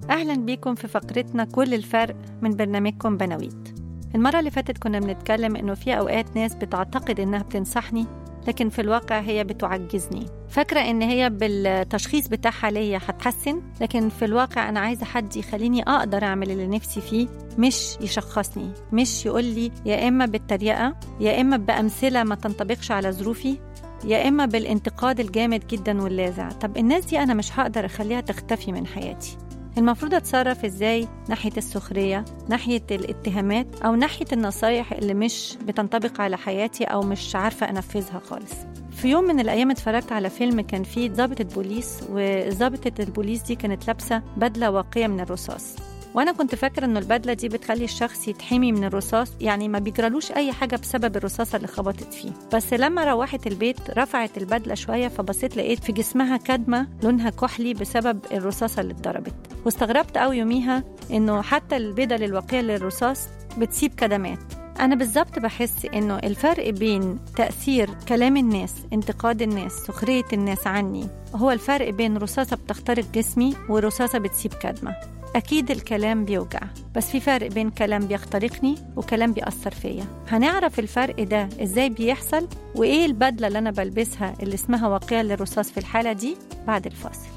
أهلا بيكم في فقرتنا كل الفرق من برنامجكم بنويت المرة اللي فاتت كنا بنتكلم إنه في أوقات ناس بتعتقد إنها بتنصحني لكن في الواقع هي بتعجزني فاكرة إن هي بالتشخيص بتاعها ليا هتحسن لكن في الواقع أنا عايزة حد يخليني أقدر أعمل اللي نفسي فيه مش يشخصني مش يقول لي يا إما بالتريقة يا إما بأمثلة ما تنطبقش على ظروفي يا إما بالانتقاد الجامد جدا واللاذع طب الناس دي أنا مش هقدر أخليها تختفي من حياتي المفروض اتصرف ازاي ناحية السخرية ناحية الاتهامات او ناحية النصايح اللي مش بتنطبق على حياتي او مش عارفة انفذها خالص في يوم من الايام اتفرجت على فيلم كان فيه ضابطة بوليس وضابطة البوليس دي كانت لابسة بدلة واقية من الرصاص وانا كنت فاكره انه البدله دي بتخلي الشخص يتحمي من الرصاص يعني ما بيجرالوش اي حاجه بسبب الرصاصه اللي خبطت فيه بس لما روحت البيت رفعت البدله شويه فبصيت لقيت في جسمها كدمه لونها كحلي بسبب الرصاصه اللي اتضربت واستغربت قوي يوميها انه حتى البدل الواقيه للرصاص بتسيب كدمات أنا بالظبط بحس إنه الفرق بين تأثير كلام الناس، انتقاد الناس، سخرية الناس عني، هو الفرق بين رصاصة بتخترق جسمي ورصاصة بتسيب كدمة. أكيد الكلام بيوجع بس في فرق بين كلام بيخترقني وكلام بيأثر فيا هنعرف الفرق ده إزاي بيحصل وإيه البدلة اللي أنا بلبسها اللي اسمها واقية للرصاص في الحالة دي بعد الفاصل